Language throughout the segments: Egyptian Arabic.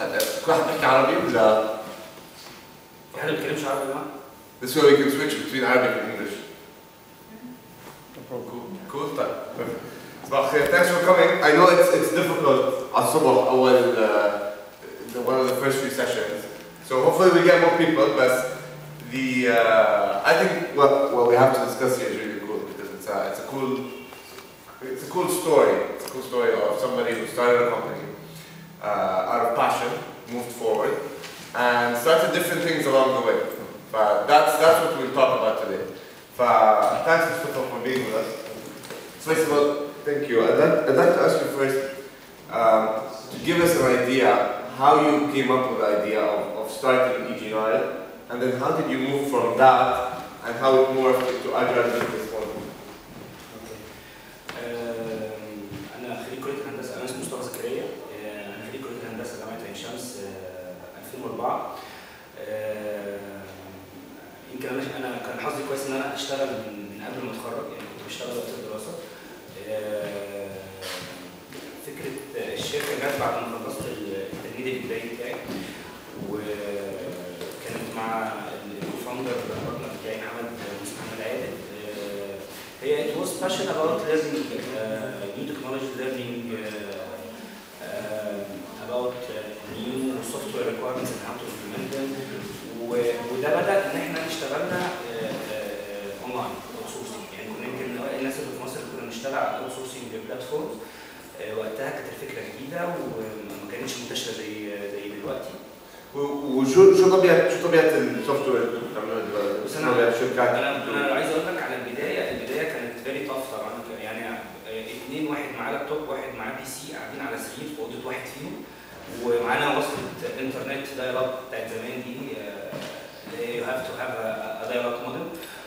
كل واحد بيحكي عربي ولا في حد ما بيتكلمش عربي يا جماعه؟ This way we can switch between Arabic and English. Cool. Cool. طيب. صباح الخير. Thanks for coming. I know it's it's difficult على الصبح أول uh, the, one of the first few sessions. So hopefully we get more people. But the uh, I think what what we have to discuss here is really cool because it's a it's a cool it's a cool story. It's a cool story of somebody who started a company uh, out of passion, moved forward, and started different things along the way. But that's that's what we'll talk about today. But thanks Mustafa for being with us. First of all, thank you. I'd like, I'd like to ask you first um, to give us an idea how you came up with the idea of, of starting EG9, and then how did you move from that and how it morphed into agile business model. آم، انا خريج كليه الهندسه انا اسمي مصطفى زكريا آه، انا خريج كليه الهندسه جامعه عين شمس آه، 2004 آه، يمكن انا انا كان حظي كويس ان انا اشتغل من من قبل ما اتخرج يعني كنت بشتغل وقت الدراسه آه، فكره الشركه جت بعد ما خلصت التجنيد الابتدائي بتاعي وكانت مع الكوفاوندر البارتنر بتاعي محمد مصطفى محمد عادل آه، هي it was passion about learning uh, new technology, learning uh, um, about uh, new software requirements and how to implement them. و- وده بدا ان احنا اشتغلنا اونلاين اوت سورسنج يعني كنا يمكن من اوائل الناس اللي في مصر اللي كنا بنشتغل على اوت سورسنج بلاتفورمز وقتها كانت الفكره جديده وما كانتش منتشره زي زي دلوقتي و- وشو شو طبيعة شو طبيعة السوفت وير اللي بتعملوها دلوقتي؟ بس شو أنا- طبيعة الشركات؟ انا انا لو عايز اقول لك على البدايه البدايه كانت فيري تاف طبعا يعني آه، اتنين واحد معاه لابتوب واحد معاه بي سي قاعدين على سرير في اوضه واحد فيهم ومعانا وصله انترنت دايل اب بتاعت زمان دي يو هاف تو هاف ا دايل اب مودم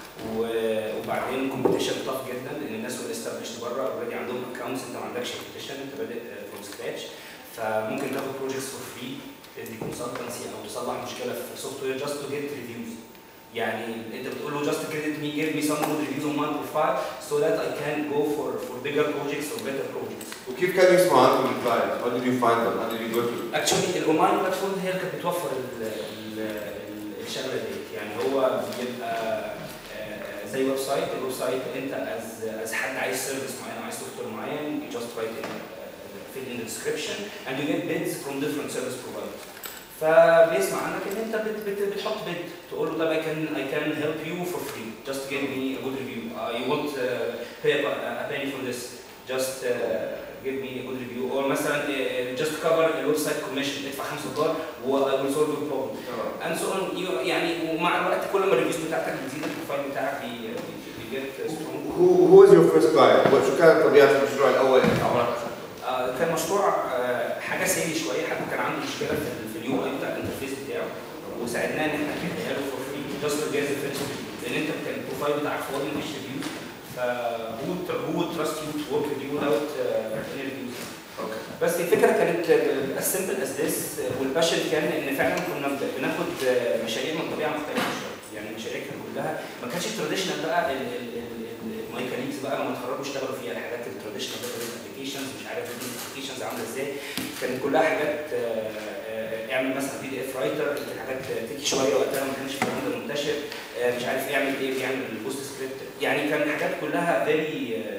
وبعدين كومبيتيشن تاف جدا لان الناس اللي استبلشت بره اوريدي عندهم اكونتس انت ما عندكش كومبيتيشن انت بادئ فروم سكراتش فممكن تاخد بروجكتس فور فري تدي كونسلتنسي او تصلح مشكله في السوفت وير جاست تو جيت ريفيوز يعني انت بتقول له just credit me give me some good reviews on my profile so that I can go for for bigger projects or better projects. وكيف كانوا يسمعوا عنكم الكلاينتس؟ How did you find them? How did you go to Actually الاونلاين بلاتفورم هي اللي كانت بتوفر ال- ال- ال- الشغله ديت يعني هو بيبقى آه، زي ويب سايت الويب سايت انت از از حد عايز سيرفيس معين عايز سوفت وير معين you just write in uh, fill in the description and you get bids from different service providers. فبيسمع عنك ان انت بت بت بتحط بيد تقول له طب I can I can help you for free just give me a good review uh, you won't uh, pay a, a penny for this just uh, give me a good review or مثلا uh, just cover الويب سايت كوميشن ادفع 5 دولار و I will solve your problem and so on you- يعني ومع الوقت كل ما الريفيوز بتاعتك بتزيد البروفايل بتاعك بي بي get strong Who, who was your first client? What- شو كانت طبيعة المشروع الأول اللي عملته؟ آه، كان مشروع آه، حاجه سيري شويه حد كان عنده مشكله في ال- في اليو اي بتاع الانترفيس بتاعه وساعدناه ان احنا نحلها له فور فري جاست جايز الفيرست لان انت كان البروفايل بتاعك فاضي مفيش ريفيوز فهو هو تراست يو تو ورك وذ يو without اني ريفيوز Okay. بس الفكره كانت as simple as this والباشن كان ان فعلا كنا بن- بناخد آه، مشاريع من طبيعه مختلفه شويه يعني المشاريع كانت كلها ما كانتش التراديشنال بقى الماي كاليجز بقى لما اتخرجوا اشتغلوا فيها الحاجات التراديشنال ابلكيشنز مش عارف الابلكيشنز عامله ازاي كانت كلها حاجات آه، آه، اعمل مثلا بي دي اف رايتر كانت حاجات تيجي شويه وقتها ما كانش الكلام ده منتشر آه، مش عارف يعمل ايه بيعمل البوست سكريبت يعني كان حاجات كلها فيري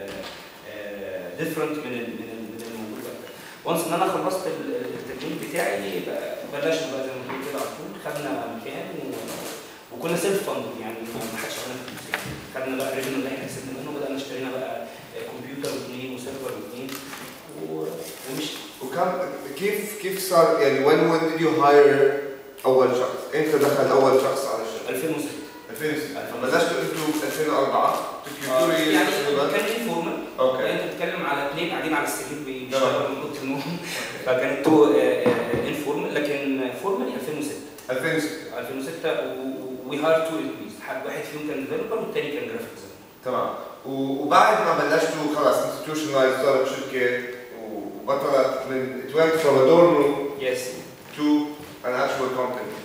ديفرنت من ال- من ال- من الموجود وقتها وانس ان انا خلصت ال- التجنيد بتاعي بقى- بلشنا بقى زي ما بنقول كده على طول خدنا مكان و- وكنا سيلف فند يعني ما ما حدش عملنا فلوس يعني خدنا بقى الريفن اللي احنا كسبنا منه بدانا اشترينا بقى كمبيوتر واثنين وسيرفر واثنين و- ومشي وكان كيف كيف صار يعني when when did you hire أول شخص؟ إمتى دخل أول شخص على الشركة؟ 2006 2006 بلشتوا أنتوا ب 2004 took you two years يعني تقريباً. كان انفورمال اوكي انت بتتكلم على اثنين قاعدين على السرير تمام. بيشتغلوا من اوضه النوم فكانت تو انفورمال لكن فورمالي 2006 2006 2006 وي هاير تو امبلويز حد واحد فيهم كان ديفلوبر والتاني كان جرافيك ديزاينر تمام و- وبعد ما بلشتوا خلص institutionalized صارت شركة وبطلت من it went from a dorm room يس to an actual company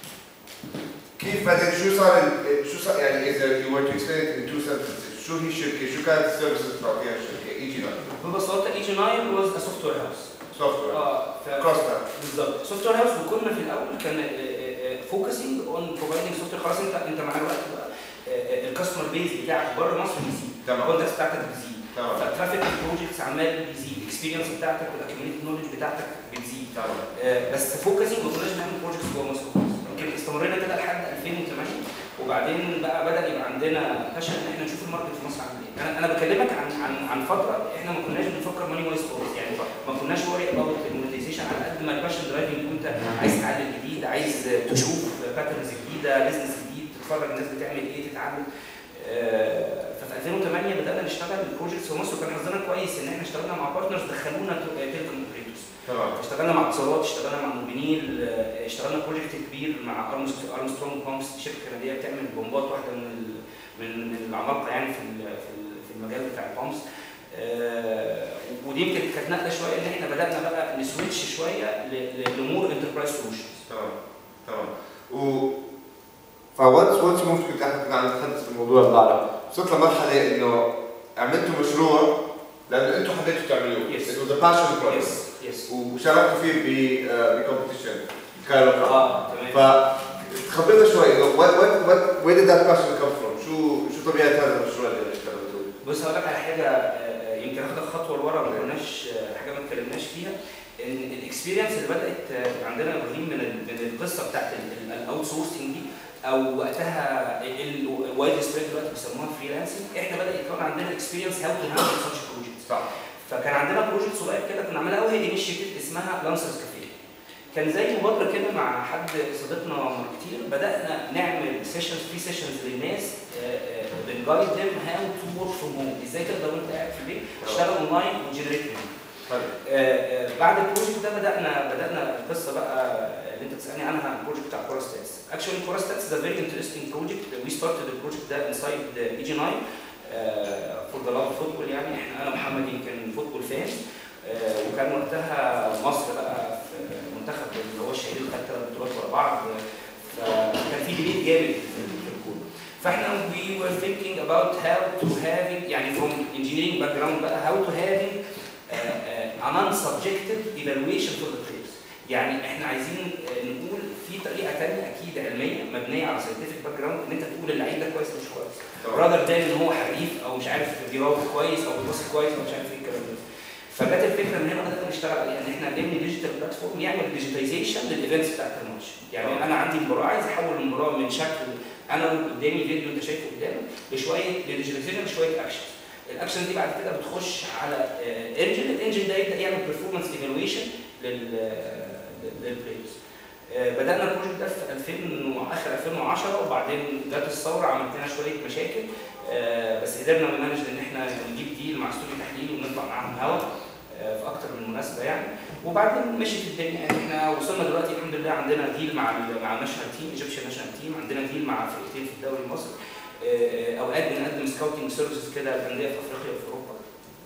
كيف بعدين شو صار ال- شو صار يعني اذا you were to explain it in two sentences شو هي الشركة شو كانت السيرفيسز اللي بتعطيها الشركة اي جي ببساطه اي جي 9 was a software house سوفت وير اه ف- كروس تاب بالظبط سوفت وير هاوس وكنا في الاول كان فوكسنج اون بروفايدنج سوفت وير خلاص انت انت مع الوقت بقى الكاستمر بيز بتاعك بره مصر بيزيد تمام الكونتاكت بتاعتك بتزيد تمام فالترافيك البروجكتس عمال بيزيد الاكسبيرينس بتاعتك والاكيوميليت نولج بتاعتك بتزيد تمام آه، بس فوكسنج ما كناش بنعمل بروجكتس جوه مصر خالص يمكن استمرينا كده لحد 2008 وبعدين بقى بدا يبقى عندنا باشن ان احنا نشوف الماركت في مصر عامل ايه انا انا بكلمك عن عن عن فتره احنا ما كناش بنفكر ماني وايز خالص يعني ما كناش وري اباوت المونتيزيشن على قد ما الباشن درايفنج وانت عايز تتعلم جديد عايز تشوف باترنز جديده بزنس جديد تتفرج الناس بتعمل ايه تتعلم آه، ففي 2008 بدانا نشتغل بروجكتس في مصر وكان حظنا كويس ان احنا اشتغلنا مع بارتنرز دخلونا تيليكوم اوبريتورز تمام اشتغلنا مع اتصالات اشتغلنا مع موبينيل اه، اشتغلنا بروجكت كبير مع أرمس- ارمسترونج بامبس شركه كنديه بتعمل بومبات واحده من ال- من من العمالقه يعني في ال- في ال- في المجال بتاع البامبس اه، ودي يمكن كانت نقله شويه ان احنا بدانا بقى نسويتش شويه لمور انتربرايز سولوشنز تمام تمام و فوانس وانس موفت كنت احنا كنا عم نتحدث في الموضوع امبارح وصلت لمرحله انه عملتوا مشروع لانه انتم حبيتوا تعملوه Yes. It was a passion project يس يس وشاركتوا فيه ب بكومبيتيشن كايرو كاب اه تمام فتخبرنا شوي انه what what what where did that passion come from؟ شو شو طبيعه هذا المشروع اللي اشتغلتوه؟ بص هقول لك على حاجه آه، يمكن اخدك خطوه لورا ما كناش آه، حاجه ما اتكلمناش فيها ان الاكسبيرينس اللي بدات آه، تبقى عندنا يا ابراهيم من ال- من القصه بتاعت الاوت سورسنج دي او وقتها الوايد سبريد دلوقتي بيسموها فريلانسنج احنا بدا يتكون عندنا اكسبيرينس هاو تو هاندل ساتش بروجكتس صح فكان عندنا بروجكت صغير كده كنا عاملينها قوي انيشيتيف اسمها لانسرز كافيه كان زي مبادره كده مع حد صديقنا ماركتير بدانا نعمل سيشنز في سيشنز للناس بنجايد ديم هاو تو ورك فروم هوم ازاي تقدر وانت قاعد في البيت تشتغل اونلاين وجنريت حلو آه، آه، بعد البروجكت ده بدانا بدانا القصه بقى اللي انت بتسالني عنها البروجكت بتاع كوراستاتس اكشولي كوراستاتس ده فيري انترستنج بروجكت وي ستارتد البروجكت ده انسايد اي جي 9 فور ذا لاف فوتبول يعني احنا انا ومحمد يمكن فوتبول فان وكان وقتها مصر بقى في منتخب اللي هو الشهير اللي خد ثلاث بطولات ورا بعض آه، فكان في ديبيت جامد في في الكوره فاحنا we were thinking about how to having يعني from engineering background بقى how to having uh, uh, a non-subjective evaluation for the players يعني احنا عايزين آه، نقول في طريقه ثانيه اكيد علميه مبنيه على scientific background ان انت تقول اللعيب ده كويس ولا مش كويس تمام راذر ذان ان هو حريف او مش عارف بيراوغ كويس او بيبص كويس او مش عارف ايه الكلام ده فجت الفكره من هنا بدانا نشتغل عليها ان احنا نبني ديجيتال بلاتفورم يعمل ديجيتايزيشن للايفنتس بتاعت الماتش يعني انا عندي مباراه عايز احول المباراه من شكل انا قدامي فيديو انت شايفه قدامك لشويه لديجيتايزيشن لشويه اكشنز الاكشن دي بعد كده بتخش على انجن الانجن ده يبدا يعمل بيرفورمانس ايفالويشن للبلايرز بدانا البروجكت ده في 2000 واخر 2010 وبعدين جت الثوره عملت لنا شويه مشاكل آه، بس قدرنا نمانج ان احنا نجيب ديل مع استوديو تحليل ونطلع معاهم هوا آه، في اكتر من مناسبه يعني وبعدين مشيت الدنيا يعني احنا وصلنا دلوقتي الحمد لله عندنا ديل مع ال- مع الناشونال تيم ايجيبشن ناشونال تيم عندنا ديل مع فرقتين في الدوري المصري آه، اوقات بنقدم سكاوتنج سيرفيسز كده لانديه في افريقيا وفي اوروبا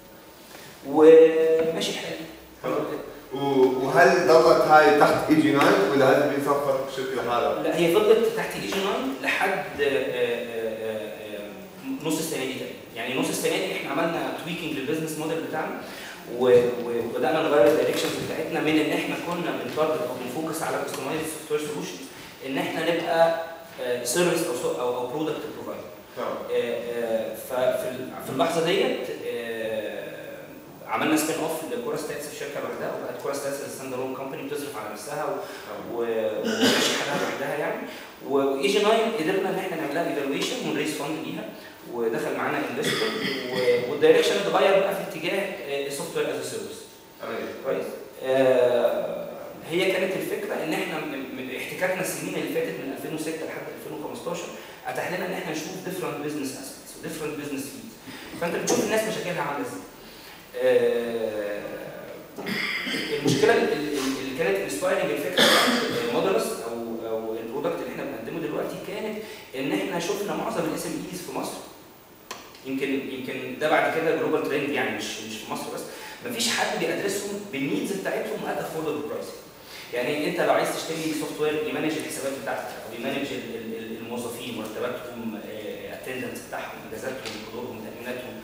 وماشي الحال حلو. و- وهل ضلت هاي تحت اي جي 9 ولا هذه بيصفر شركه لحالها؟ لا هي فضلت تحت اي جي 9 لحد آه، آه، آه، آه، نص السنه دي تقريبا يعني نص السنه دي احنا عملنا تويكنج للبزنس موديل بتاعنا و- و- وبدانا نغير الدايركشنز بتاعتنا من ان احنا كنا بنتارجت او بنفوكس على كستمايز سوفت وير سولوشنز ان احنا نبقى سيرفيس او سو- او او برودكت بروفايدر تمام ففي ال- في اللحظه ديت آه، عملنا سبين اوف لكورا ستاتس في شركه لوحدها وبقت كورا ستاتس ستاند الون كومباني بتصرف على نفسها تمام. و- وماشي حالها لوحدها يعني واي جي 9 قدرنا ان احنا نعمل لها ايفالويشن ونريز فند ليها ودخل معانا انفستور والدايركشن اتغير بقى في اتجاه السوفت وير از سيرفيس أمين. كويس آه، هي كانت الفكره ان احنا م- م- احتكاكنا السنين اللي فاتت من 2006 لحد 2015 اتاح لنا ان احنا نشوف ديفرنت بزنس اسبيكتس وديفرنت بزنس فيلدز فانت بتشوف الناس مشاكلها عامله ازاي آه، المشكله ال- ال- اللي كانت انسبايرنج الفكره بتاعت مودرس او او البرودكت اللي احنا بنقدمه دلوقتي كانت ان احنا شفنا معظم الاس ام ايز في مصر يمكن يمكن ده بعد كده جلوبال ترند يعني مش مش في مصر بس مفيش حد بيدرسهم بالنيدز بتاعتهم ات افوردبل برايس يعني انت لو عايز تشتري سوفت وير يمانج الحسابات بتاعتك او يمانج ال- ال- ال- الموظفين مرتباتهم اتندنس بتاعهم اجازاتهم حضورهم تاميناتهم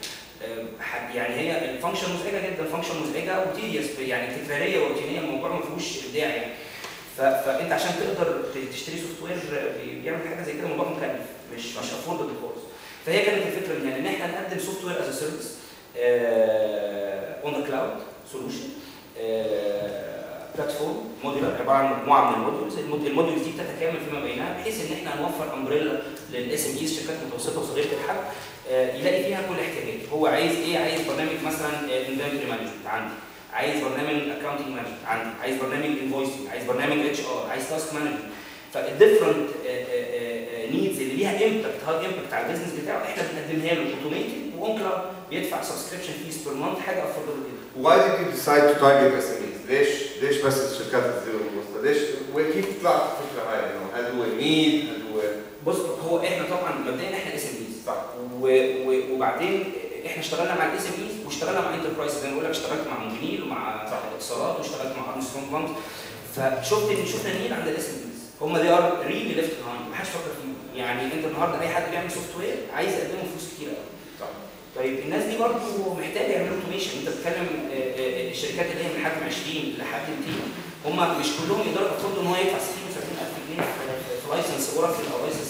آه، يعني هي الفانكشن مزعجه جدا فانكشن مزعجه وتيديوس يعني تكراريه وروتينيه الموضوع ما فيهوش ابداع يعني ف- فانت عشان تقدر ت- تشتري سوفت وير بيعمل حاجه زي كده الموضوع مكلف مش مش افوردبل خالص فهي كانت الفكره من هنا ان احنا نقدم سوفت وير از سيرفيس اون ذا كلاود سولوشن بلاتفورم موديولر عباره عن مجموعه من الموديولز المود- الموديولز دي بتتكامل فيما بينها بحيث ان احنا نوفر امبريلا للاس ام ايز شركات متوسطه وصغيره الحجم آه، يلاقي فيها كل احتياجاته هو عايز ايه عايز برنامج مثلا انفنتوري مانجمنت عندي عايز برنامج اكونتنج مانجمنت عندي عايز برنامج انفويسنج عايز برنامج اتش ار عايز تاسك مانجمنت فالديفرنت نيدز اللي ليها امباكت هاي امباكت على البيزنس بتاعه احنا بنقدمها له اوتوميتد واون كلاود بيدفع سبسكريبشن فيس بير مانث حاجه افوردبل جدا Why did you decide to target SMEs? ليش ليش بس الشركات الصغيرة والمتوسطة؟ ليش وكيف طلعت الفكرة هاي انه هل هو نيد هل هو بص هو احنا طبعا مبدئيا احنا اس ام ايز صح وبعدين احنا اشتغلنا مع الاس ام ايز واشتغلنا مع انتربرايز زي ما بقول لك اشتغلت مع مونجنيل ومع صح. اتصالات واشتغلت مع ارمسترونج بانك فشفت ان شفنا نيد عند الاس ام ايز هم دي ار ريلي ليفت بيهايند ما حدش فكر فيهم يعني انت النهارده اي حد بيعمل سوفت وير عايز يقدمه فلوس كتير قوي صح طيب الناس دي برضه محتاجه يعملوا اوتوميشن انت بتتكلم آه، آه، الشركات اللي هي من حجم 20 لحد 200 هم مش كلهم يقدروا يفرضوا ان هو يدفع 60 و70000 جنيه في- في- في لايسنس اوراكل او لايسنس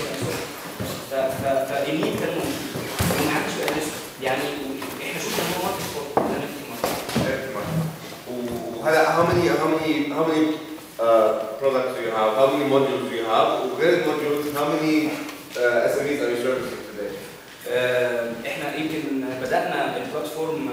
فالنيد كان موجود ومحدش بيقلسه يعني احنا شفنا ان هو ماركت فور وهلا how many how many how many uh, products do you have? How many modules do you have? وغير الموديولز how many uh, SMEs are you servicing today? آه، احنا يمكن بدانا البلاتفورم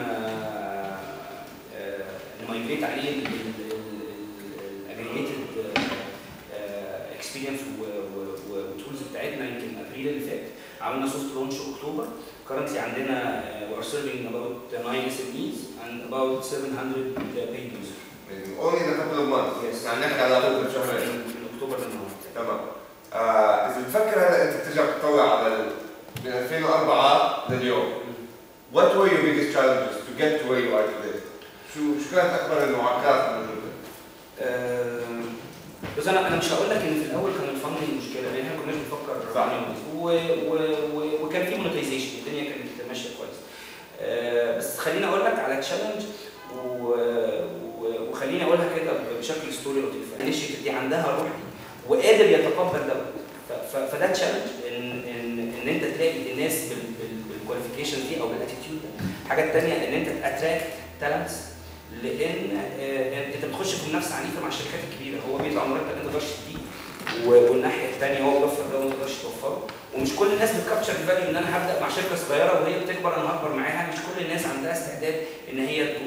نمايجريت عليه الاجريجيتد اكسبيرينس والتولز بتاعتنا يمكن ابريل اللي فات عملنا سوفت لونش اكتوبر currently عندنا uh, we are serving about 9 SMEs and about 700 paid users Amazing. Only in a couple of months. Yes. يعني نحكي على طول شهرين. من من اكتوبر للنهارده تمام. آه، إذا بتفكر هلا أنت بترجع تطلع على ال- من 2004 لليوم. What were your biggest challenges to get to where you are today? شو شو كانت أكبر المعوقات الموجودة؟ آه، بس انا انا مش هقول لك ان في الاول كان الفندنج مشكله لان احنا كناش بنفكر صح. و و و وكان في مونتايزيشن الدنيا كانت ماشيه كويس آه، بس خليني اقول لك على تشالنج وخليني اقولها كده بشكل ستوري لطيف الانيشيتيف دي عندها الروح دي وقادر يتقبل ده ف- ف- فده تشالنج ان ان ان انت تلاقي الناس بالكواليفيكيشن دي او بالاتيتيود ده الحاجه الثانيه ان انت تاتراكت تالنتس لان آه، انت بتخش في منافسه عنيفه مع الشركات الكبيره هو بيدفع مرتب انت ما تقدرش تديه و- والناحيه الثانيه هو بيوفر ده وما تقدرش توفره ومش كل الناس بتكابتشر الفاليو ان انا هبدا مع شركه صغيره وهي بتكبر انا هكبر معاها مش كل الناس عندها استعداد ان هي تروح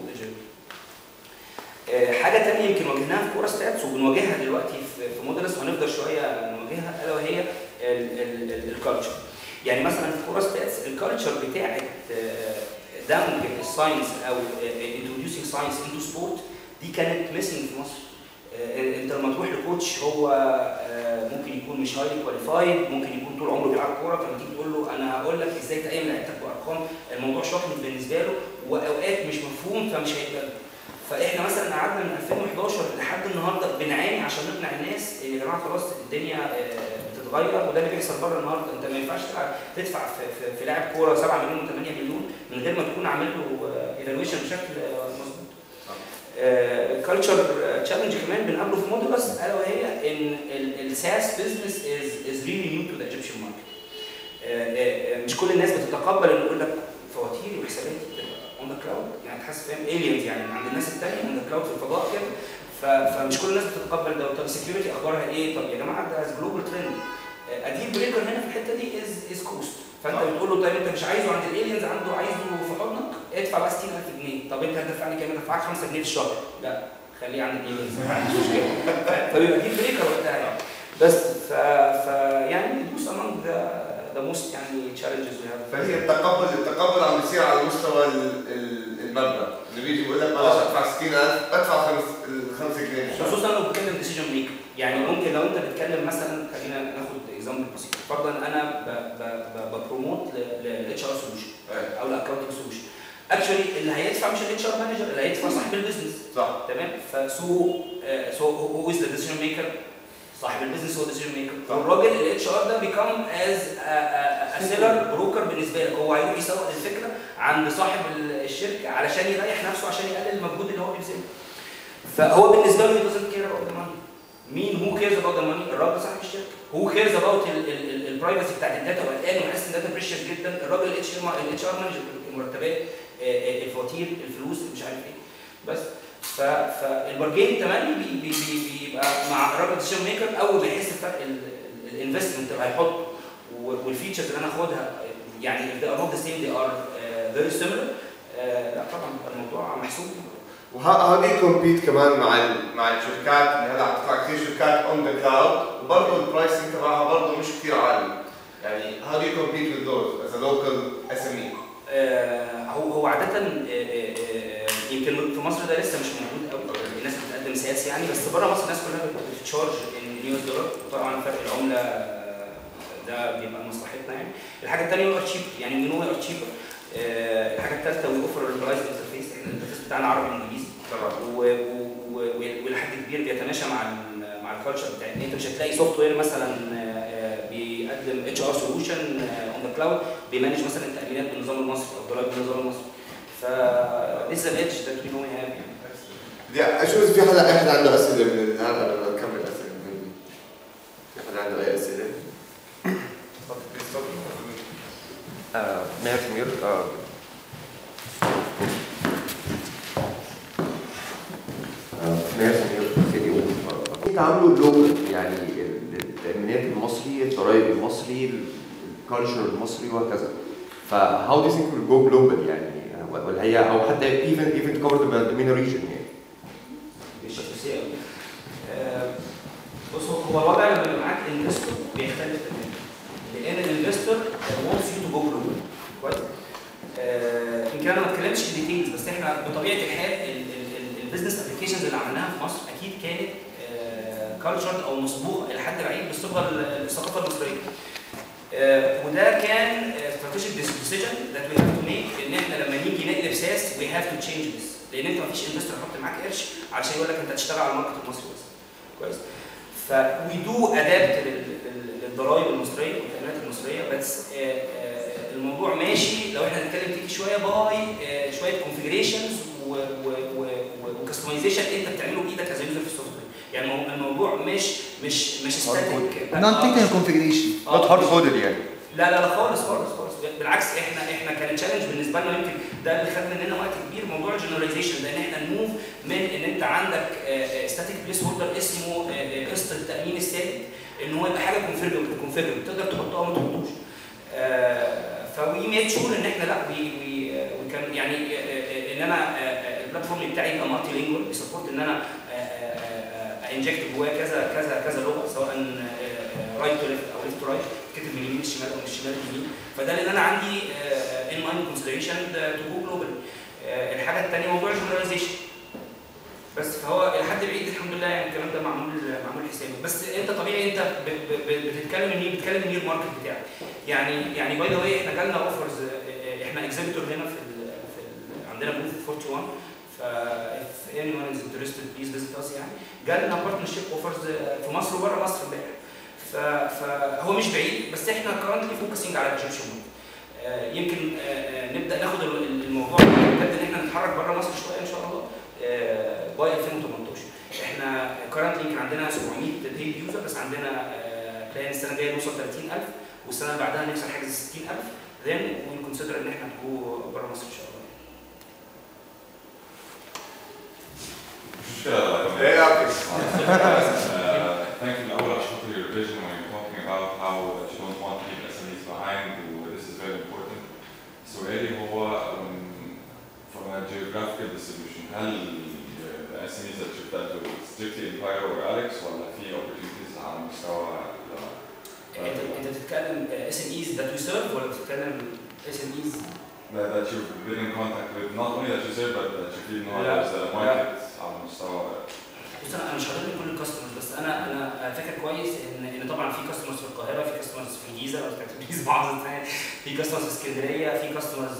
حاجه ثانيه يمكن واجهناها في كوره ستاتس وبنواجهها دلوقتي في في مودلس وهنفضل شويه نواجهها الا وهي الكالتشر يعني مثلا في كوره ستاتس الكالتشر بتاعت آه، دمج الساينس او انتروديوسينج ساينس انتو سبورت دي كانت ميسنج في مصر آه، انت لما تروح لكوتش هو آه، ممكن يكون مش هايلي كواليفايد ممكن يكون طول عمره بيلعب كوره فلما تيجي تقول له انا هقول لك ازاي تقيم لعيبتك بارقام الموضوع شاطر بالنسبه له واوقات مش مفهوم فمش هيقبله فاحنا مثلا قعدنا من 2011 لحد النهارده بنعاني عشان نقنع الناس ان يا جماعه خلاص الدنيا آه، بتتغير وده اللي بيحصل بره النهارده انت ما ينفعش تلعب تدفع في, في, في لاعب كوره 7 مليون و8 مليون من غير ما تكون عامل له ايفالويشن بشكل آه، مظبوط. كلتشر تشالنج كمان بنقابله في مودولس الا وهي ان الساس بزنس از از ريلي نيو تو ذا ايجيبشن ماركت مش كل الناس بتتقبل ان يقول لك فواتيري وحساباتي اون ذا كلاود يعني تحس فاهم الينز يعني من عند الناس الثانيه اون ذا كلاود في الفضاء كده ف- فمش كل الناس بتتقبل ده طب السكيورتي اخبارها ايه طب يا جماعه ده جلوبال ترند اديل بريكر هنا في الحته دي از از كوست فانت آه. بتقول له طيب انت مش عايزه عند الالينز عنده عايزه في حضنك ادفع بقى 60000 جنيه طب انت هتدفعني كام ادفعك 5 جنيه في الشهر لا خليه عند الالينز ما عنديش مشكله فبيبقى ديل بريكر وقتها يعني بس ف, ف يعني دوس among the the most يعني challenges we have فهي التقبل التقبل عم بيصير على مستوى ال- ال- المبنى اللي بيجي بيقول لك بلاش ادفع 60000 ادفع 5 5 جنيه في الشهر. خصوصا لو بتتكلم ديسيجن ميكر يعني ممكن لو انت بتتكلم مثلا خلينا ناخد اكزامبل بسيط فرضا انا ب- ب- ب- ببروموت للاتش ار سولوشن أيوة. او الاكونتنج سولوشن اكشولي اللي هيدفع مش الاتش ار مانجر اللي هيدفع صاحب البيزنس صح تمام فسو سو هو از ذا ديسيجن ميكر صاحب البيزنس هو ديسيجن ميكر صح. والراجل الاتش ار ده بيكم از سيلر بروكر بالنسبه لك هو هيروح يسوق الفكره عند صاحب ال- الشركه علشان يريح نفسه عشان يقلل المجهود اللي هو بيبذله فهو بالنسبه له doesn't care about the money مين هو كيرز اباوت ذا ماني الراجل صاحب الشركه هو كيرز اباوت البرايفسي بتاعت الداتا وقلقان وحاسس ان الداتا بريشر جدا الراجل الاتش ار الاتش ار مانجر المرتبات آه، آه، الفواتير الفلوس مش عارف ايه بس ف- فالبارجين تملي بي- بي- بي- بيبقى مع الراجل الديسيجن ميكر اول ما يحس بفرق الانفستمنت اللي هيحطه و- والفيتشرز اللي انا هاخدها يعني if they are not the same they are uh, very similar آه، لا طبعا بيبقى الموضوع محسوب وهذه كومبيت كمان مع ال- مع الشركات اللي هلا عم تطلع كثير شركات اون ذا كلاود وبرضه البرايسنج تبعها برضه مش كثير عالي يعني how do you compete with those as a local SME؟ آه، هو هو عادة آه، آه، آه، يمكن في مصر ده لسه مش موجود قوي الناس بتقدم سياسي يعني بس بره مصر الناس كلها بت- بتتشارج ان يو اس دولار وطبعا فرق العملة آه، ده بيبقى لمصلحتنا يعني الحاجة الثانية هو تشيب يعني من هو تشيب الحاجة الثالثة وي اوفر البرايس انترفيس احنا الانترفيس بتاعنا عربي وانجليزي طبعا و- و- و- ولحد كبير بيتماشى مع ال مع الكالتشر بتاعتنا انت مش هتلاقي سوفت وير مثلا آه، آه، بيقدم اتش ار سولوشن اون ذا كلاود بيمانج مثلا التامينات بالنظام المصري او الضرائب بالنظام المصري ف this is an edge that we know we have يعني. بدي اشوف في حدا اي حدا عنده اسئله من هذا قبل ما نكمل اسئله من في حدا عنده اي اسئله؟ تفضل تفضل آه، ماهر سمير آه، آه، ماهر سمير سي دي او تعاملوا لوكال يعني ال- التأمينات المصري الضرايب المصري الكالتشر المصري وهكذا ف how do you think will go global يعني آه، ولا هي او حتى even even to cover the, the MENA region يعني مش اساسيه قوي آه، بص هو هو الوضع لما يبقى معاك انفستور بيختلف تماما لان الانفستور wants you to go global كويس آه، يمكن انا ما اتكلمتش في ديتيلز بس احنا بطبيعه الحال البيزنس ابلكيشنز اللي عملناها في مصر اكيد كانت كالتشر او مصبوغه الى حد بعيد بالصبغه ال- الثقافه المصريه آه، وده كان استراتيجيك ديسيجن ذات وي هاف تو ميك ان احنا لما نيجي نقلب ساس وي هاف تو تشينج ذس لان انت مفيش انفستور يحط معاك قرش علشان يقول لك انت هتشتغل على الماركت المصري بس كويس فوي دو ادابت للضرائب المصريه والتامينات المصريه بس آه، آه، الموضوع ماشي لو احنا هنتكلم تيجي شويه باي آه، شويه كونفجريشنز وكستمايزيشن انت بتعمله بايدك از يوزر في السوفت وير يعني المو- الموضوع مش مش مش ستاتيك نون تكنيكال كونفجريشن not hard coded يعني لا لا لا خالص خالص خالص بالعكس احنا احنا كان تشالنج بالنسبه لنا يمكن ده اللي خد مننا وقت كبير موضوع الجنراليزيشن لان احنا نموف من ان انت عندك ستاتيك بليس هولدر اسمه آه، آه، قسط التامين الثابت ان هو يبقى حاجه كونفيجر كونفيجر تقدر تحطها او ما تحطوش فوي ميد شور ان احنا لا وي وي كان يعني آه، آه، ان انا آه، آه، البلاتفورم بتاعي يبقى مالتي لينجوال بيسبورت ان انا انجكت جواه كذا كذا كذا لغه سواء رايت تو ليفت او ليفت تو رايت كتب من اليمين للشمال او من الشمال لليمين فده لان انا عندي ان مايند كونسيدريشن تو جو جلوبال الحاجه الثانيه موضوع الجنراليزيشن بس فهو الى حد بعيد الحمد لله يعني الكلام ده معمول معمول حسابي بس انت طبيعي انت ب- ب- ب- بتتكلم ان بتتكلم النير ماركت بتاعك يعني يعني باي ذا واي احنا جالنا اوفرز احنا اكزيبيتور هنا في ال في ال عندنا بوث 41 ف if anyone is interested please visit us يعني جالنا بارتنرشيب اوفرز في مصر وبره مصر امبارح ف- فهو مش بعيد بس احنا كرنتلي فوكسنج على الايجيبشن آه، يمكن آه، آه، نبدا ناخد ال- الموضوع بجد ان احنا نتحرك بره مصر شويه ان شاء الله آه، باي 2018 احنا كرنتلي يمكن عندنا 700 بيد يوزر بس عندنا بلان السنه الجايه نوصل 30000 والسنه اللي بعدها نكسر حاجز 60000 then we consider ان احنا نجو بره مصر ان شاء الله مشكلة ايه اوكي Thank you الأول عشان خاطر your vision when you're talking about how you don't want to leave SMEs behind و this is very important. سؤالي هو um, from a geographical distribution هل ال SMEs that you've dealt with strictly Empire or Alex ولا في opportunities على مستوى ال- انت انت بتتكلم اس ام ايز ذات وي سيرف ولا بتتكلم اس ام ايز that that you've been in contact with not only that you said but that you feel now لا. there's a market على مستوى بص انا انا مش هقول كل الكاستمرز بس انا انا فاكر كويس ان ان طبعا في كاستمرز في القاهره في كاستمرز في الجيزه لو كانت الجيزه بعض الثانيه في كاستمرز في اسكندريه في كاستمرز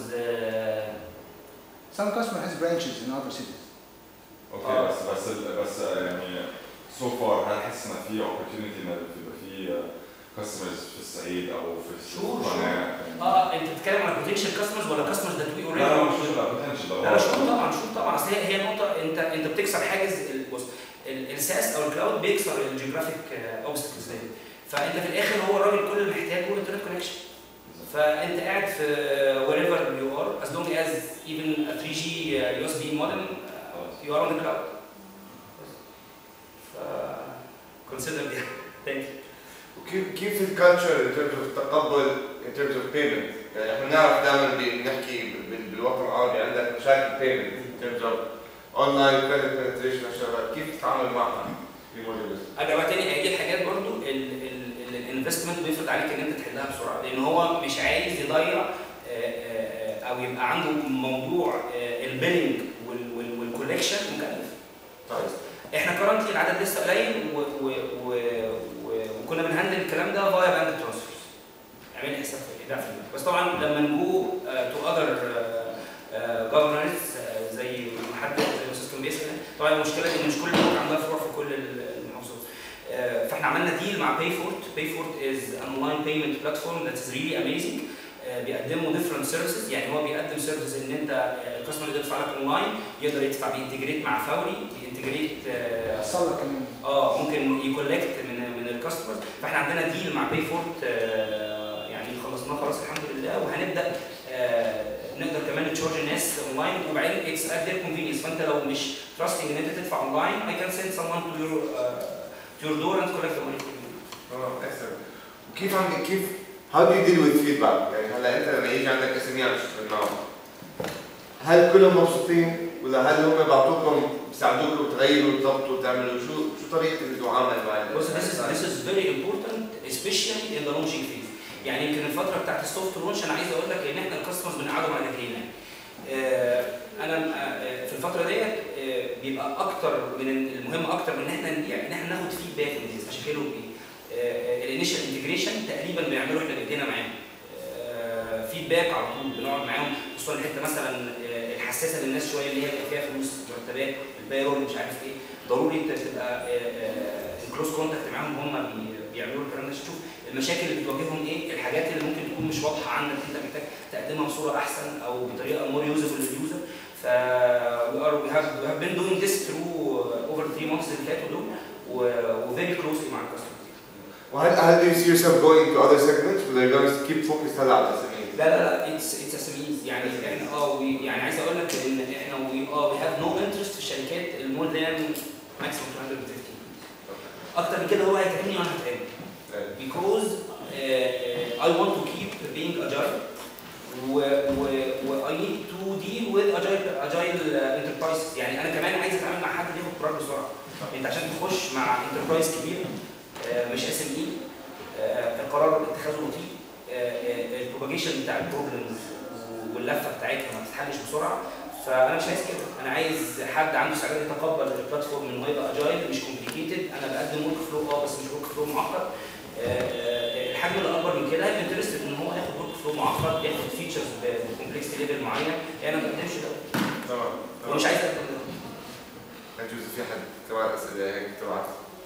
Some customer has branches in other cities. اوكي آه. بس بس ال- بس يعني سو فار هل حاسس ان في opportunity ان يبقى في كاستمرز في الصعيد او في Sure, القناه اه انت بتتكلم على بوتنشال كاستمرز ولا كاستمرز ذات وي لا لا اوريدي مش لا بوتنشال لا لا شوف طبعا شوف طبعا اصل هي هي نقطه انت انت بتكسر حاجز ال- بص ال- الساس او الكلاود بيكسر الجيوغرافيك اوبستكلز دي فانت في الاخر هو الراجل كل اللي محتاجه انترنت كونكشن فانت قاعد في wherever you are as long as even a 3G uh, USB modem uh, you are on the cloud ف consider that thank you وكيف كيف الكالتشر in terms of التقبل in terms of payment يعني احنا بنعرف دائما بنحكي بال- بالوطن العربي عندك مشاكل payment in terms of online credit penetration والشغلات كيف تتعامل معها في موديل ارجع بقى تاني هي دي الحاجات برضو الانفستمنت بيفرض عليك ان انت تحلها بسرعه لان هو مش عايز يضيع آه، آه، او يبقى عنده موضوع البيلنج والكوليكشن مكلف طيب احنا كرنتلي العدد لسه قليل و- و- و- و- وكنا بنهندل الكلام ده فايا بانك ترانسفيرز اعمل حساب في ده في المية. بس طبعا لما نجو تو اذر جفرنس زي ما حد زي الاستاذ كان بيسال طبعا المشكله ان مش كل البنوك عندها فروع في كل المحافظات آه، فاحنا عملنا ديل مع بايفورت بايفورت از ان اونلاين بيمنت بلاتفورم ذاتس ريلي اميزنج بيقدموا ديفرنت سيرفيسز يعني هو بيقدم سيرفيس ان انت آه، الكاستمر يقدر يدفع لك اونلاين يقدر يدفع بينتجريت مع فوري بينتجريت آه، وصل لك كمان اه ممكن يكولكت من من الكاستمرز فاحنا عندنا ديل مع بايفورت آه، يعني خلصناه خلاص الحمد لله وهنبدا آه، نقدر كمان تشارج الناس اونلاين وبعدين اتس ات ذير كونفينينس فانت لو مش تراستنج ان انت تدفع اونلاين اي كان سند someone to your uh, to your door and collect the money from you. اه excellent وكيف عم كيف how do you deal with feedback يعني هلا انت لما يجي عندك اس ام اي عم تشتغل معهم هل كلهم مبسوطين ولا هل هم بيعطوكم بيساعدوكم تغيروا تضبطوا تعملوا شو شو طريقه المعامله مع ال- بص this is this is very important especially in the launching phase يعني يمكن الفتره بتاعت السوفت لونش انا عايز اقول لك ان احنا الكاستمرز بنقعدهم على رجلينا آه، انا آه، في الفتره ديت آه، بيبقى اكتر من المهم اكتر من ان احنا يعني ان احنا ناخد فيدباك من الناس مشاكلهم ايه الانيشال انتجريشن تقريبا بنعمله احنا بايدينا معاهم فيدباك على طول بنقعد معاهم خصوصا الحته مثلا آه، الحساسه للناس شويه اللي هي بيبقى فيها فلوس مرتبات البايرول مش عارف ايه ضروري انت تبقى كلوز كونتاكت معاهم هم بي- بيعملوا الكلام ده تشوف المشاكل اللي بتواجههم ايه الحاجات اللي ممكن تكون مش واضحه عندك انت محتاج تقدمها بصوره احسن او بطريقه مور يوزبل لليوزر ف we are we have we have been doing this through uh, over three months اللي فاتوا دول و و very closely مع الكاستمرز وهل هل do you see yourself going to other segments ولا you're going to keep focused هلا على الاس ام لا لا لا اتس اتس اسميز يعني احنا اه we- يعني عايز اقول لك ان احنا وي اه we have no interest في الشركات المور ذان ماكسيموم 250 اكتر من كده هو هيتعبني وانا هتعبني because uh, uh, I want to keep being agile و, و, و I need to deal with agile agile uh, enterprises يعني انا كمان عايز اتعامل مع حد بياخد قرار بسرعه انت عشان تخش مع انتربرايز كبير uh, مش اس ام اي القرار اتخاذه بطيء البروباجيشن بتاع البروبلمز واللفه بتاعتها ما بتتحلش بسرعه فانا مش عايز كده انا عايز حد عنده استعداد يتقبل البلاتفورم ان هو يبقى اجايل مش كومبليكيتد انا بقدم ورك فلو اه بس مش ورك فلو معقد آه، آه، الحجم اللي اكبر من كده هيبقى انترستد ان هو ياخد ورك فلو معقد ياخد فيتشرز بكومبلكسيتي ليفل معين يعني انا ما بقدمش ده تمام ومش عايز اقدم ده انت في حد تبع الاسئله هيك تبعت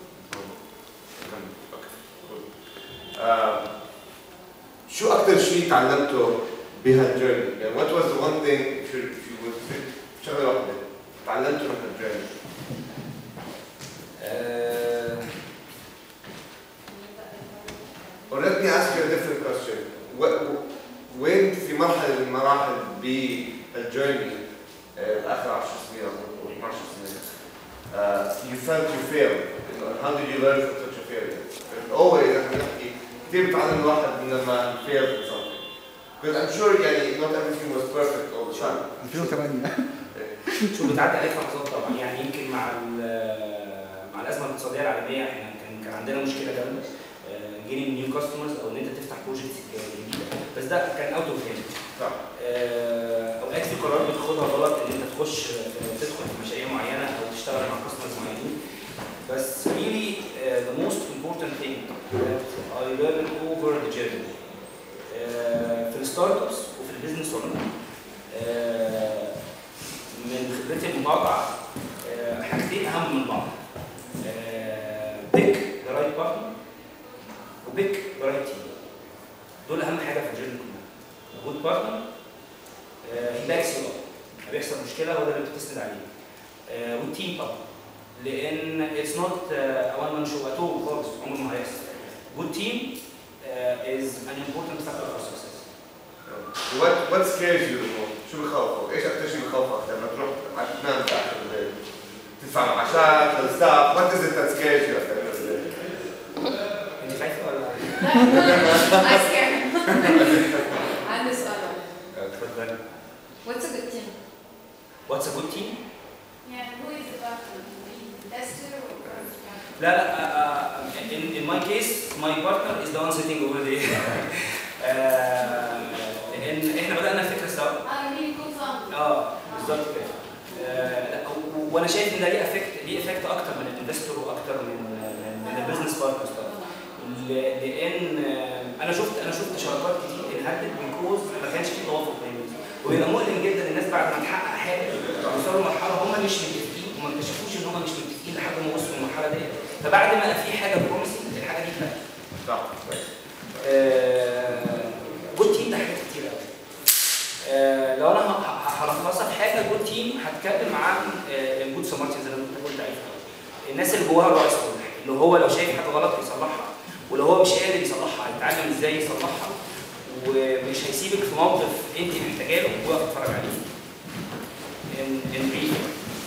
آه، شو اكثر شيء تعلمته بهالجيرني؟ يعني what was the one thing if you if you would say شغله واحده تعلمته من هالجيرني؟ آه، Or let me ask you a different question. Wh- wh- وين في مرحلة من المراحل بالجيرني آخر 10 سنين أو 12 سنة uh, you felt you failed you know, how did you learn from such a failure? Because always احنا بنحكي كثير بتعلم الواحد من لما he failed in something. Because I'm sure يعني not everything was perfect all the time. 2008 شو بتعدي عليك لحظات طبعا يعني يمكن مع ال- مع الازمه الاقتصاديه العالميه احنا كان كان عندنا مشكله جامده جيني نيو كاستمرز او ان انت تفتح بروجكت جديده بس ده كان اوت اوف صح. اوقات في قرارات بتاخدها غلط ان انت تخش آه، تدخل في مشاريع معينه او تشتغل مع كاستمرز معينين بس really uh, the most important thing that I learned over the journey uh, في الستارت ابس وفي البيزنس عموما آه، من خبرتي المتواضعه آه، حاجتين اهم من بعض آه، دول اهم حاجه في الجيرني كلها جود بارتنر باكس يو اب بيحصل مشكله هو ده اللي بتسند عليه آه، والتيم طبعا لان اتس نوت اول ما نشوف اتوه خالص عمره ما هيحصل جود تيم از ان امبورتنت فاكتور فور سكسس What what scares you the most? شو بخوفك؟ ايش اكثر شيء بخوفك لما تروح على تنام تحت الليل؟ تدفع معاشات للستاف، what is it that scares you at the end of the day? انت خايفه ولا I scare عندي سؤال اتفضلي What's a good team? واتس ا جود تيم Yeah, who is the partner? Investor or partner? لا لا uh, uh, in, in my case my partner is the one sitting over there آه، لان احنا بدانا الفكره سوا I mean co-founder. اه بالظبط كده آه، لا، و- وانا شايف ان ده ليه افكت ليه افكت اكتر من الانفستور واكتر من من, من البيزنس بارتنرز ل- لان آه، انا شفت انا شفت شراكات كتير انهدت بيكوز ما كانش في توافق بين الناس. وبيبقى مؤلم جدا الناس بعد ما تحقق حاجه يوصلوا لمرحله هم مش متفقين وما اكتشفوش ان هم مش متفقين لحد ما وصلوا للمرحله دي فبعد ما بقى في حاجه بروميسنج الحاجه دي اتلغت صح كويس. جود تيم ده حاجات كتير قوي آه، لو انا ه- ه- هلخصها في حاجه جود تيم هتكلم عن الجود سمارتي زي ما انت قلت عليه الناس اللي جواها رئيس كل حاجه اللي هو لو شايف حاجه غلط يصلحها ولو هو مش قادر يصلحها هيتعلم ازاي يصلحها ومش هيسيبك في موقف انت محتاجاه له ويقف يتفرج عليه. ان ان brief.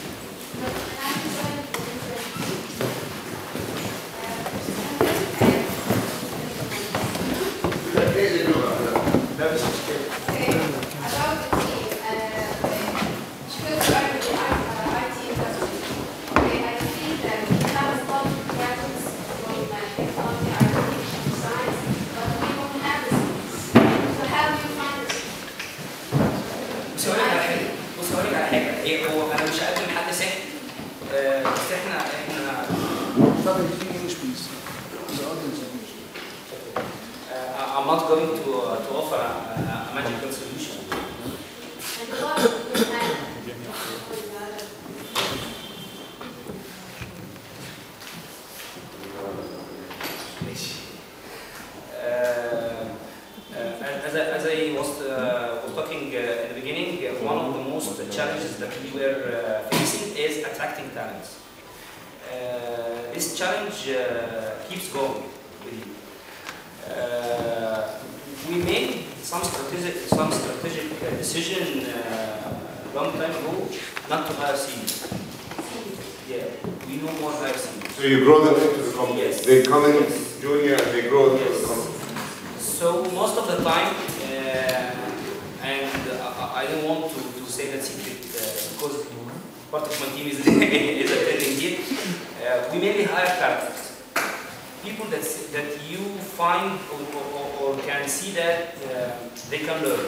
لا مش مشكله. Okay, about the team, uh, should start with the uh, IT industry. Okay, I think that we have a lot of graduates from uh, technology, architecture, science, but we don't have the skills. So how do you find the skills? بص هقول لك على حاجه بص هقول لك على حاجه هي هو انا مش هقدم حد سحر آه، بس احنا احنا Sorry, speak English, please. The audience is English. uh, I'm not going to uh, to offer a, a, a magical solution. And what we have ماشي. Uh, uh, as, I, as I was, uh, was talking uh, in the beginning, uh, one of the most challenges that we were uh, facing is attracting talents. Uh, this challenge uh, keeps going with you. Uh, we made some strategic, some strategic uh, decision uh, long time ago not to hire seniors. Yeah, we no more hire seniors. So you grow them into the company. Yes. They come in Yes. junior and they grow into Yes. the company. So most of the time, uh, and uh, I I don't want to, to say that secret uh, because part of my team is, is attending here. Uh, we mainly hire talents. People that, s- that you find or, or, or can see that uh, they can learn.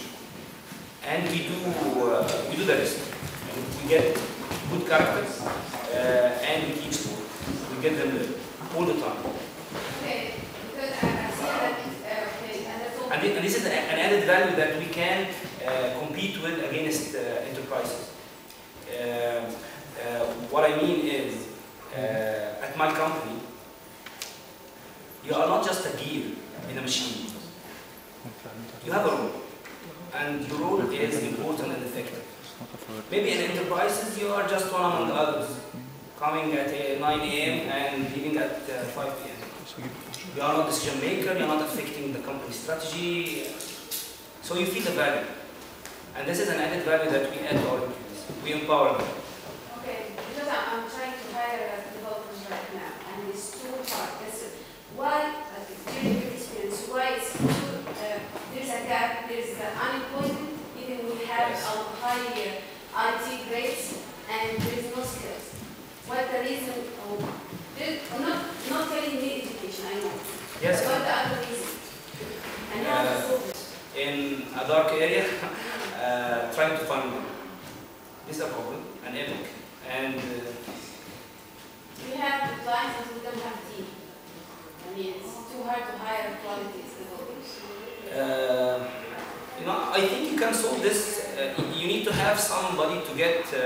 And we do, uh, we do the rest. We get good characters uh, and we teach them. We get them learn all the time. Okay, because I, I see that, uh, okay, and that's all. And, thi- and this is an an added value that we can uh, compete with against uh, enterprises. Uh, uh, what I mean is, uh, at my company, you are not just a gear in a machine. You have a role, and your role is important and effective. Maybe in enterprises, you are just one among others, coming at uh, 9 a.m. and leaving at uh, 5 p.m. You are not decision maker, you are not affecting the company strategy, so you feel the value. And this is an added value that we add to our employees. We empower them. Okay, because I'm, I'm trying to hire a developers right now, and it's too hard. That's it. Why, uh, during your experience, why it's too, uh, there's a gap, there's uh, unemployment, even we have Yes. um, high uh, IT grades, and there's no skills. What the reason, oh, there- I'm not, not telling me education, I know. Yes, What the other reason? And how to Uh, solve it? in a dark area, uh, trying to find them. This is a problem, an epic. And uh, We have the clients and we don't have team. I mean, it's too hard to hire quality developers. Uh, you know, I think you can solve this. Uh, you need to have somebody to get uh,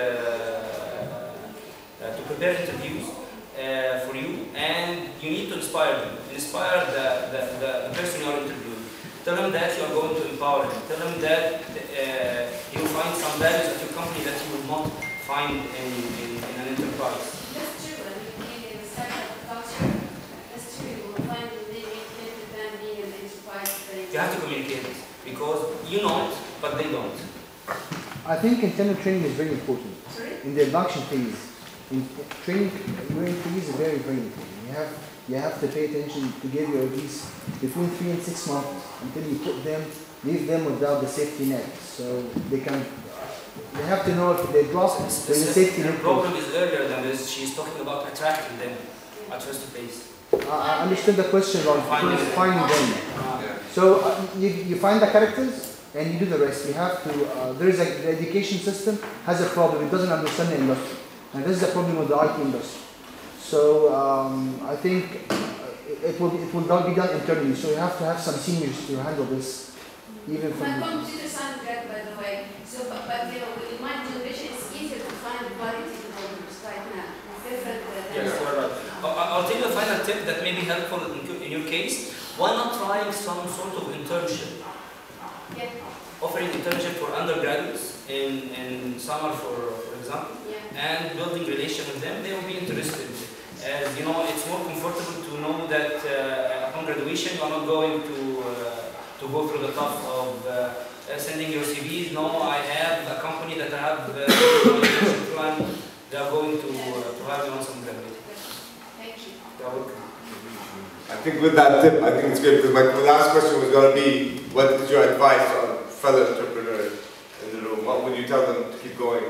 uh, to prepare interviews uh, for you, and you need to inspire them. Inspire the, the, the, the person you are interviewing. Tell them that you are going to empower them. Tell them that uh, you find some values at your company that you will not find in, in, in an enterprise. That's true, and being in the startup culture, that's true, you will find that they make fit with them being an enterprise. they- You have to communicate because you know it, but they don't. I think internal training is very important. Sorry? In the induction phase, in training your employees is very, very important. You have, you have to pay attention to give your at least between three and six months until you put them, leave them without the safety net. So they can, they have to know if they drop, there's a safety The net. problem is earlier than this. She's talking about attracting them at first place. I I understand the question on Finding them. finding them. Uh, Yeah. So uh, you, you find the characters and you do the rest. You have to, uh, there is a, the education system has a problem. It doesn't understand the industry. And this is a problem with the IT industry. So um, I think uh, it will, it will not be done internally. So you have to have some seniors to handle this, even My from. computer science grad, by the way, so, but, but, you know, in my generation, it's easier to find quality developers right now, different uh, than. Yes, you are right. I- I- I'll tell you a final tip that may be helpful in co- in your case. Why not trying some sort of internship? Yeah, Offering internship for undergraduates in, in summer, for, for example, yeah. and building relation with them, they will be interested. As you know, it's more comfortable to know that uh, upon graduation you are not going to uh, to go through the tough of uh, uh, sending your CVs. No, I have a company that I have uh, my internship plan. They are going to uh, to hire me once I'm graduated. Thank you. They are welcome. I think with that tip, I think it's great because my last question was going to be, what is your advice on fellow entrepreneurs in the room? What would you tell them to keep going?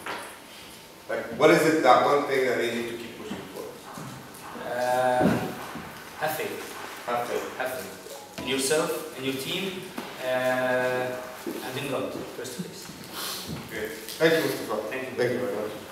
Like, what is it that one thing that they need to keep pushing for? Uh, have faith. Have faith. Have faith in yourself, in your team, uh, and in God, first place. Great. Thank you, Mustafa. Thank you. Thank you very much.